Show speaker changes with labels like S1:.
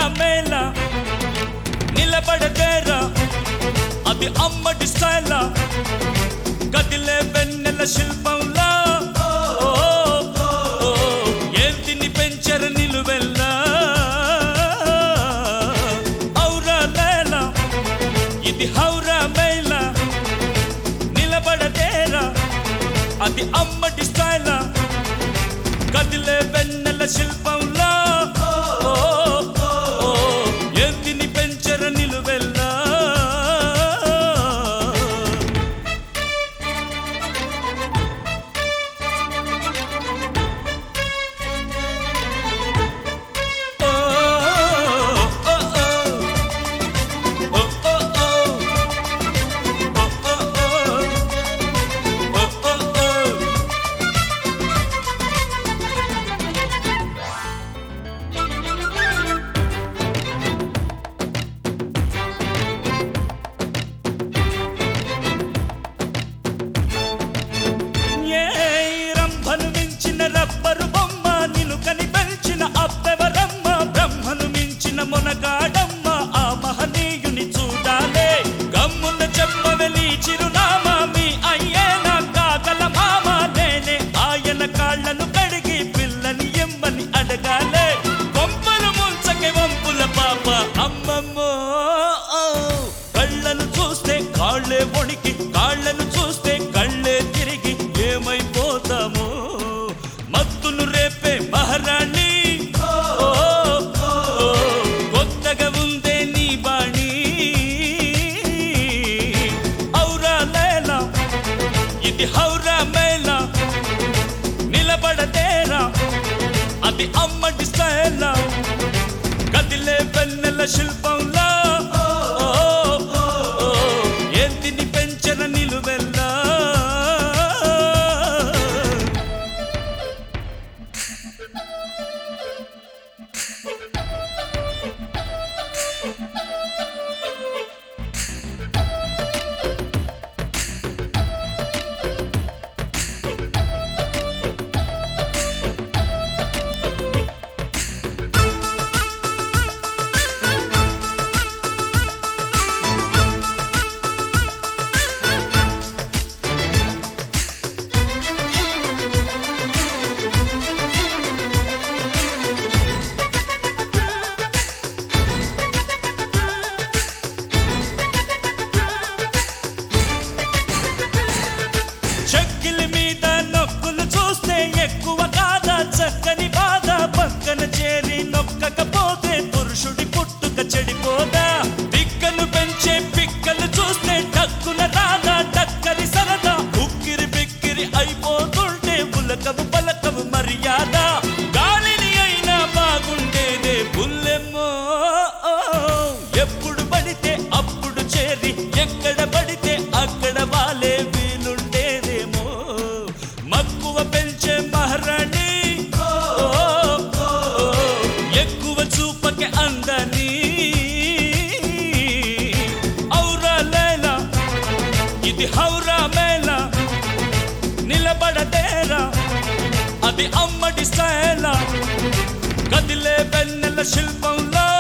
S1: మేళ నిలబడదేరా అది అమ్మడి స్టైల్ కదిలే వెన్నెల శిల్పంలా ఓ, ఓ, ఏంటిని పెంచర నిలువెల్లా ఔరా లేల ఇది హౌరా మేళ నిలబడదేరా అది అమ్మటి స్టైల్ కదిలే వెన్నెల శిల్పంలా ఓ, ఓ, ఏంటిని పెంచర నిలువెల్లా ఓ, ఓ, ఓ, ఓ, ఓ, ఓ. ఏ రంభను మించిన రబ్బరు బొమ్మ నిన్ను కనిపెంచిన అబ్బెవరమ్మ బ్రహ్మను మించిన మొనగాడమ్మ ఆ మహనీయుని చూడాలే గమ్మున చెప్పవెలి చిరునామా మీ అయ్యేనా కాగల మామ నేనే ఆయన కాళ్ళను కడిగి పిల్లని ఎమ్మని అడగాలే కొంపలు ముంచకే వంపుల పాప అమ్మమ్మో కళ్ళను చూస్తే కాళ్ళే వణికి కాళ్ళను చూస్తే కళ్ళే తిరిగి ఏమైపోతామో మత్తును రేపే మహారాణి ఓ, ఓ, కొత్తగా ఉందే నీ బాణి ఔరా లేలా ఇది హౌరా మేళ నిలబడదేరా అది అమ్మటి స్టైల్ కదిలే వెన్నెల శిల్పంలా ఓ, ఓ, ఓ, ఏంటిని పెంచన నిలువెల్లా చెక్కిలి మీద నొక్కులు చూస్తే ఎక్కువ కాదా చక్కని బాధ పక్కన చేరి నొక్కకపోతే పురుషుడి పుట్టుక చెడిపోదా పిక్కలు పెంచే పిక్కలు చూస్తే టక్కున రాదా టక్కరి సరదా ఉక్కిరి బిక్కిరి అయిపోతుంటే ఉలకవు పలకవు మర్యాద గాలిని అయినా బాగుండేదే బుల్లెమ్మో ఎప్పుడు పడితే అప్పుడు చేరి ఎక్కడ పడితే అక్కడ వాలే వీలుండేదేమో మక్కువ పెంచే మహారాణి ఓ, ఓ, ఎక్కువ చూపకే అందని ఔరా లేలా ఇది హౌరా మేళ నిలబడదేరా అది అమ్మడి స్టైల్ కదిలే వెన్నెల శిల్పంలో